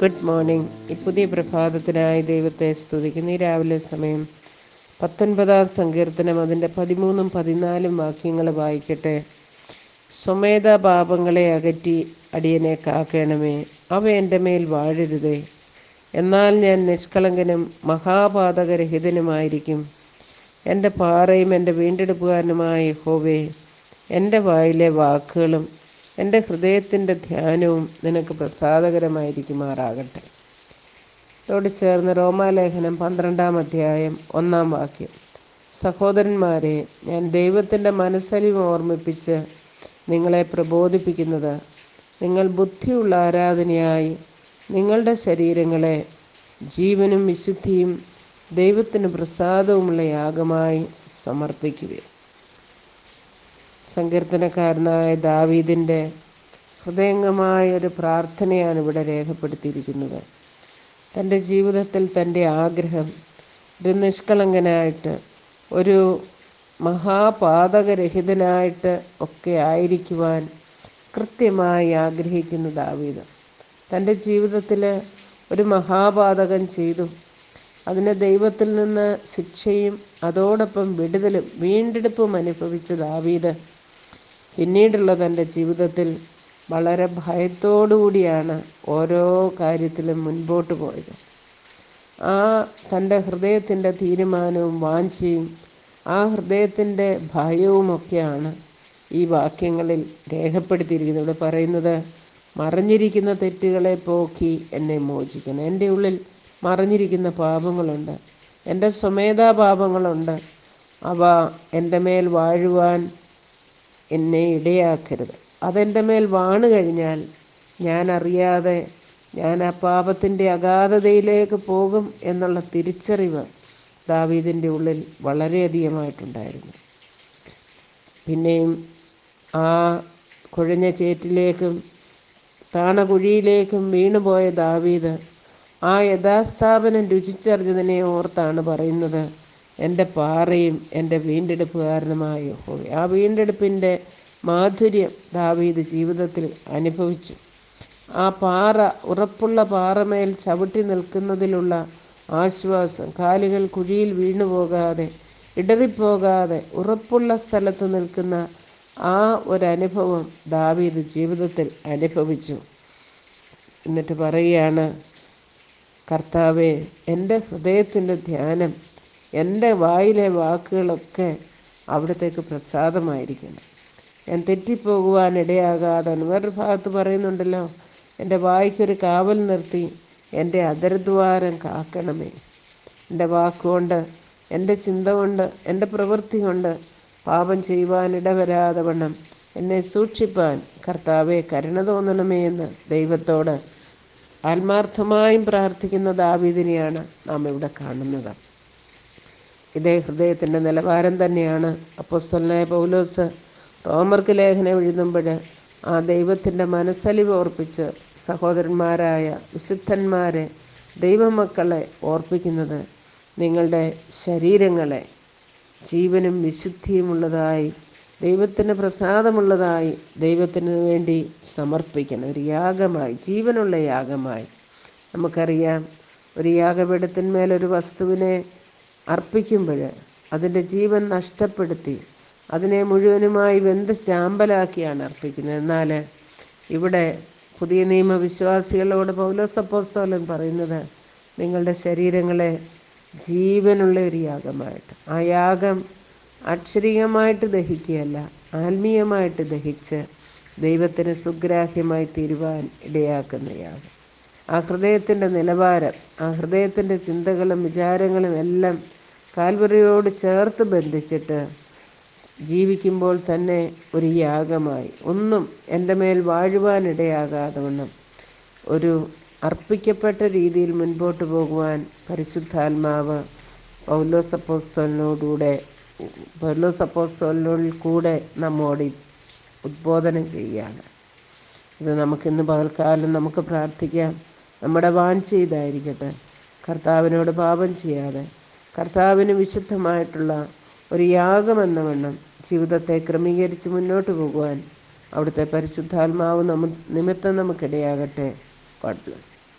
good morning ഈ പുതിയ പ്രഭാതത്തിനായി ദൈവത്തെ സ്തുതിക്കുന്ന ഈ രാവിലെ സമയം പത്തൊൻപതാം സങ്കീർത്തനം അതിൻ്റെ പതിമൂന്നും പതിനാലും വാക്യങ്ങൾ വായിക്കട്ടെ സ്വമേധ പാപങ്ങളെ അകറ്റി അടിയനെ കാക്കണമേ അവ എൻ്റെ മേൽ വാഴരുതേ എന്നാൽ ഞാൻ നിഷ്കളങ്കനും മഹാപാതകരഹിതനുമായിരിക്കും എൻ്റെ പാറയും എൻ്റെ വീണ്ടെടുപ്പുകാരനുമായ ഹോവേ എൻ്റെ വായിലെ വാക്കുകളും എൻ്റെ ഹൃദയത്തിൻ്റെ ധ്യാനവും നിനക്ക് പ്രസാദകരമായിരിക്കുമാറാകട്ടെ ഇതോട് ചേർന്ന് റോമാലേഖനം പന്ത്രണ്ടാം അധ്യായം ഒന്നാം വാക്യം സഹോദരന്മാരെ ഞാൻ ദൈവത്തിൻ്റെ മനസ്സലിവ് ഓർമ്മിപ്പിച്ച് നിങ്ങളെ പ്രബോധിപ്പിക്കുന്നത് നിങ്ങൾ ബുദ്ധിയുള്ള ആരാധനയായി നിങ്ങളുടെ ശരീരങ്ങളെ ജീവനും വിശുദ്ധിയും ദൈവത്തിന് പ്രസാദവുമുള്ള യാഗമായി സമർപ്പിക്കുകയും സങ്കീർത്തനക്കാരനായ ദാവീദിൻ്റെ ഹൃദയംഗമായ ഒരു പ്രാർത്ഥനയാണ് ഇവിടെ രേഖപ്പെടുത്തിയിരിക്കുന്നത് തൻ്റെ ജീവിതത്തിൽ തൻ്റെ ആഗ്രഹം ഒരു നിഷ്കളങ്കനായിട്ട് ഒരു മഹാപാതകരഹിതനായിട്ട് ഒക്കെ ആയിരിക്കുവാൻ കൃത്യമായി ആഗ്രഹിക്കുന്ന ദാവീദ് തൻ്റെ ജീവിതത്തിൽ ഒരു മഹാപാതകം ചെയ്തു അതിന് ദൈവത്തിൽ നിന്ന് ശിക്ഷയും അതോടൊപ്പം വിടുതലും വീണ്ടെടുപ്പും അനുഭവിച്ച ദാവീദ് പിന്നീടുള്ള തൻ്റെ ജീവിതത്തിൽ വളരെ ഭയത്തോടുകൂടിയാണ് ഓരോ കാര്യത്തിലും മുൻപോട്ട് പോയത് ആ തൻ്റെ ഹൃദയത്തിൻ്റെ തീരുമാനവും വാഞ്ചയും ആ ഹൃദയത്തിൻ്റെ ഭയവുമൊക്കെയാണ് ഈ വാക്യങ്ങളിൽ രേഖപ്പെടുത്തിയിരിക്കുന്നത് ഇവിടെ പറയുന്നത് മറഞ്ഞിരിക്കുന്ന തെറ്റുകളെ പോക്കി എന്നെ മോചിക്കണം എൻ്റെ ഉള്ളിൽ മറഞ്ഞിരിക്കുന്ന പാപങ്ങളുണ്ട് എൻ്റെ സ്വമേധാ പാപങ്ങളുണ്ട് അവ എൻ്റെ മേൽ വാഴുവാൻ എന്നെ ഇടയാക്കരുത് അതെൻ്റെ മേൽ വാണു കഴിഞ്ഞാൽ ഞാൻ അറിയാതെ ഞാൻ ആ പാപത്തിൻ്റെ അഗാധതയിലേക്ക് പോകും എന്നുള്ള തിരിച്ചറിവ് ദാവീദിൻ്റെ ഉള്ളിൽ വളരെയധികമായിട്ടുണ്ടായിരുന്നു പിന്നെയും ആ കുഴഞ്ഞ ചേറ്റിലേക്കും താണകുഴിയിലേക്കും വീണുപോയ ദാവീദ് ആ യഥാസ്ഥാപനം രുചിച്ചറിഞ്ഞതിനെ ഓർത്താണ് പറയുന്നത് എൻ്റെ പാറയും എൻ്റെ വീണ്ടെടുപ്പുകാരനുമായ യഹോവ ആ വീണ്ടെടുപ്പിൻ്റെ മാധുര്യം ദാവീദ് ജീവിതത്തിൽ അനുഭവിച്ചു ആ പാറ ഉറപ്പുള്ള പാറമേൽ ചവിട്ടി നിൽക്കുന്നതിലുള്ള ആശ്വാസം കാലുകൾ കുഴിയിൽ വീണുപോകാതെ ഇടറിപ്പോകാതെ ഉറപ്പുള്ള സ്ഥലത്ത് നിൽക്കുന്ന ആ ഒരനുഭവം ദാവീദ് ജീവിതത്തിൽ അനുഭവിച്ചു എന്നിട്ട് പറയുകയാണ് കർത്താവെ എൻ്റെ ഹൃദയത്തിൻ്റെ ധ്യാനം എൻ്റെ വായിലെ വാക്കുകളൊക്കെ അവിടത്തേക്ക് പ്രസാദമായിരിക്കണം ഞാൻ തെറ്റിപ്പോകുവാൻ ഇടയാകാതെ വേറൊരു ഭാഗത്ത് പറയുന്നുണ്ടല്ലോ എൻ്റെ വായിക്കൊരു കാവൽ നിർത്തി എൻ്റെ അതരദ്വാരം കാക്കണമേ എൻ്റെ വാക്കുകൊണ്ട് എൻ്റെ ചിന്ത കൊണ്ട് എൻ്റെ പ്രവൃത്തി കൊണ്ട് പാപം ചെയ്യുവാൻ ഇടവരാതെ വണ്ണം എന്നെ സൂക്ഷിപ്പാൻ കർത്താവെ കരുണ തോന്നണമേ എന്ന് ദൈവത്തോട് ആത്മാർത്ഥമായും പ്രാർത്ഥിക്കുന്ന ദാവീദിനെയാണ് നാം ഇവിടെ കാണുന്നത് ഇതേ ഹൃദയത്തിൻ്റെ നിലവാരം തന്നെയാണ് അപ്പോസ്തലനായ പൗലോസ് റോമർക്ക് ലേഖനം എഴുതുമ്പോൾ ആ ദൈവത്തിൻ്റെ മനസ്സലിവ് ഓർപ്പിച്ച് സഹോദരന്മാരായ വിശുദ്ധന്മാരെ ദൈവമക്കളെ ഓർപ്പിക്കുന്നത് നിങ്ങളുടെ ശരീരങ്ങളെ ജീവനും വിശുദ്ധിയുമുള്ളതായി ദൈവത്തിന് പ്രസാദമുള്ളതായി ദൈവത്തിന് വേണ്ടി സമർപ്പിക്കണം ഒരു യാഗമായി ജീവനുള്ള യാഗമായി നമുക്കറിയാം ഒരു യാഗപീഠത്തിന്മേൽ ഒരു വസ്തുവിനെ അർപ്പിക്കുമ്പോൾ അതിൻ്റെ ജീവൻ നഷ്ടപ്പെടുത്തി അതിനെ മുഴുവനുമായി വെന്ത് ചാമ്പലാക്കിയാണ് അർപ്പിക്കുന്നത് എന്നാൽ ഇവിടെ പുതിയ നിയമവിശ്വാസികളോട് പൗലോസപ്പോസ്തോലൻ പറയുന്നത് നിങ്ങളുടെ ശരീരങ്ങളെ ജീവനുള്ള ഒരു യാഗമായിട്ട് ആ യാഗം അക്ഷരികമായിട്ട് ദഹിക്കുകയല്ല ആത്മീയമായിട്ട് ദഹിച്ച് ദൈവത്തിന് സുഗ്രാഹ്യമായി തീരുവാൻ ഇടയാക്കുന്ന യാഗം ആ ഹൃദയത്തിൻ്റെ നിലവാരം ആ ഹൃദയത്തിൻ്റെ ചിന്തകളും വിചാരങ്ങളും എല്ലാം കാൽവറിയോട് ചേർത്ത് ബന്ധിച്ചിട്ട് ജീവിക്കുമ്പോൾ തന്നെ ഒരു യാഗമായി ഒന്നും എൻ്റെ മേൽ വാഴുവാനിടയാകാതെ വണ്ണം ഒരു അർപ്പിക്കപ്പെട്ട രീതിയിൽ മുൻപോട്ട് പോകുവാൻ പരിശുദ്ധാത്മാവ് പൗലോസപ്പോസ്തോലിനോടുകൂടെ പൗലോസപ്പോസ്തോലിനോടിൽ കൂടെ നമ്മോട് ഉദ്ബോധനം ചെയ്യുകയാണ് ഇത് നമുക്കിന്ന് പകൽക്കാലം നമുക്ക് പ്രാർത്ഥിക്കാം നമ്മുടെ വാഞ്ച ഇതായിരിക്കട്ടെ കർത്താവിനോട് പാപം ചെയ്യാതെ കർത്താവിന് വിശുദ്ധമായിട്ടുള്ള ഒരു യാഗമെന്ന വണ്ണം ജീവിതത്തെ ക്രമീകരിച്ച് മുന്നോട്ട് പോകുവാൻ അവിടുത്തെ പരിശുദ്ധാത്മാവ് നമ്മ നിമിത്തം നമുക്കിടയാകട്ടെ ഗോഡ് ബ്ലസ്